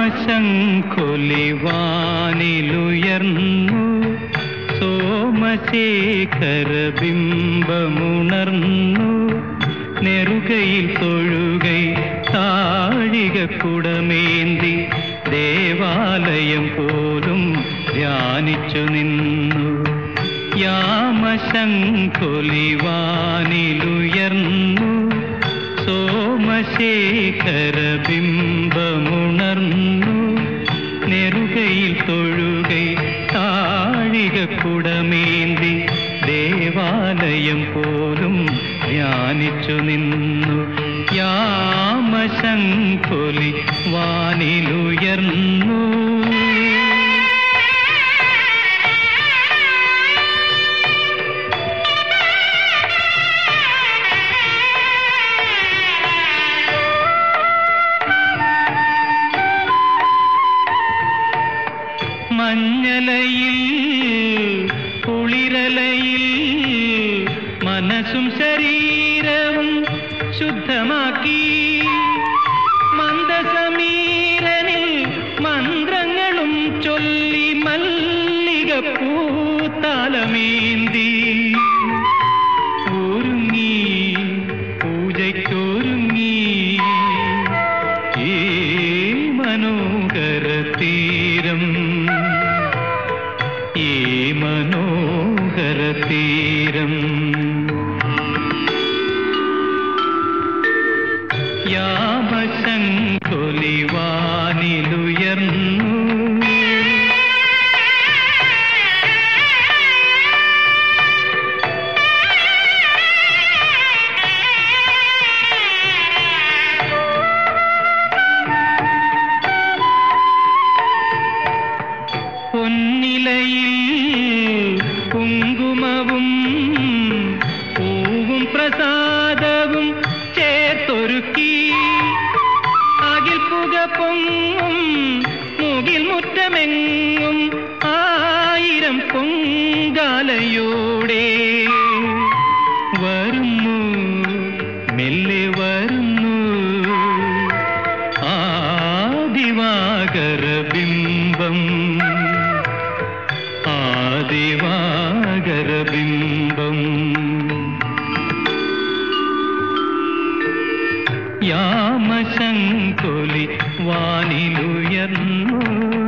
യാമശങ്കൊലിവാനിലുയർന്നു സോമശേഖര ബിംബമുണർന്നു നെറുകയിൽ തൊഴുകൈ താഴിക കുടമേന്തി ദേവാലയം പോലും ധ്യാനിച്ചു നിന്നു യാമശങ്കൊലിവാനിലുയർന്നു സോമശേഖര ബിംബമുണർന്നു നെറുകയിൽ തൊഴുകൈ താഴിക കുടമേന്തി ദേവാലയം പോലും ധ്യാനിച്ചു നിന്നു യാമശങ്കൊലി വാനിലുയർന്നു മഞ്ഞലയിൽ കുളിരലയിൽ മനസ്സും ശരീരവും ശുദ്ധമാക്കി മന്ദസമീരനിൽ മന്ത്രങ്ങളും ചൊല്ലി മല്ലിക പൂത്താലമേന്തി ഒരുങ്ങി പൂജയ്ക്കൊരുങ്ങി ഈ മനോഹര തീരം ഈ മനോഹര തീരം യാമശങ്കൊലിവാനിലുയർന്നു പൊന്നിലയിൽ കുങ്കുമവും പൂവും പ്രസാദവും ചേർത്തൊരുക്കി അകിൽ പുക പൊങ്ങും മുകിൽ മുറ്റമെങ്ങും ആയിരം പൊങ്കാലയോടെ വരുന്നു മെല്ലെ വരുന്നു ആദിവാകര ബിംബം ആദിവാകര ബിംബം യാമശങ്കൊലി വാനിലുയർന്നു